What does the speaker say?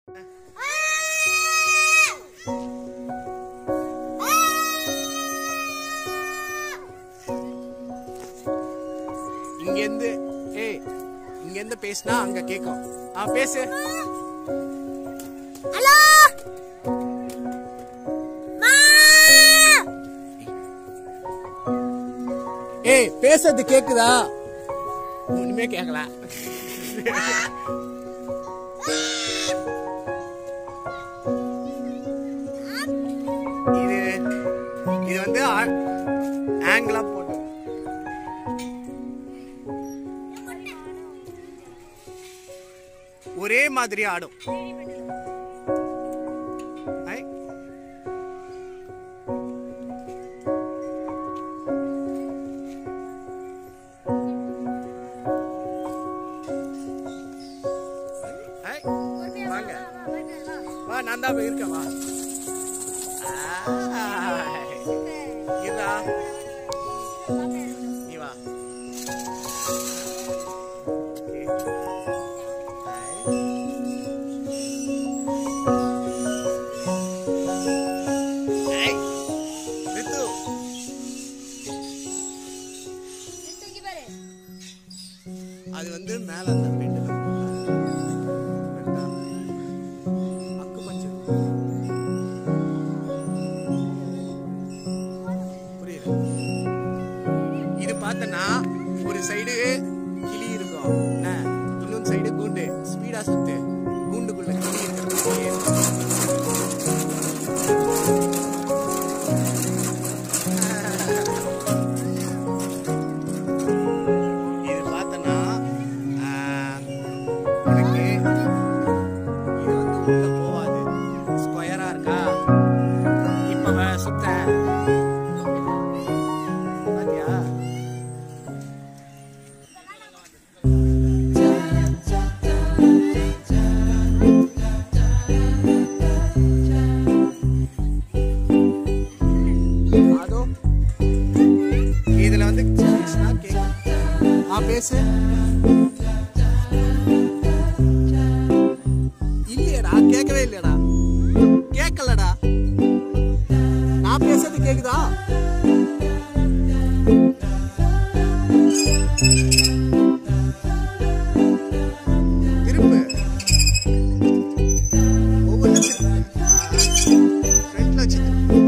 இங்க இருந்து ஏய் இங்க இருந்து பேசினா அங்க கேக்கும் ஆ பேசு ஹலோ மா ஏய் பேசுறது கேக்குதா ஒண்ணுமே கேக்கல இது இது வந்து ஆங்கிளா போட்டு ஒரே மாதிரி ஆடும் ஐ. ஐ. வாங்க வா நான் தான் இருக்கேன் வா ஆய். இதா நீ வா ஓகே. ஐ. ஐ. ரித்து. அது வந்து மேல அந்த பெண்டுல அக்கு பஞ்சர் புரியல இது பார்த்தனா ஒரு சைடு கிளி இருக்கும் என்ன இன்னொரு சைடு கூண்டு ஸ்பீடா சுத்து கூண்டுக்குள்ள கிளி இருக்கிறது இது பார்த்தனா உனக்கு இது வந்து உள்ள போகாது ஸ்கொயரா இருக்கா இப்ப வ- சுத்த பாத்தியா அதோ இதுல வந்து பேசுனா கேக்கும் ஆ பேசு இல்லையடா கேட்கவே இல்லையடா கேட்கலடா நான் பேசுறது கேக்குதா திரும்ப ஒவ்வொன்றும் ஃப்ரண்ட்ல வச்சு திருப்பு.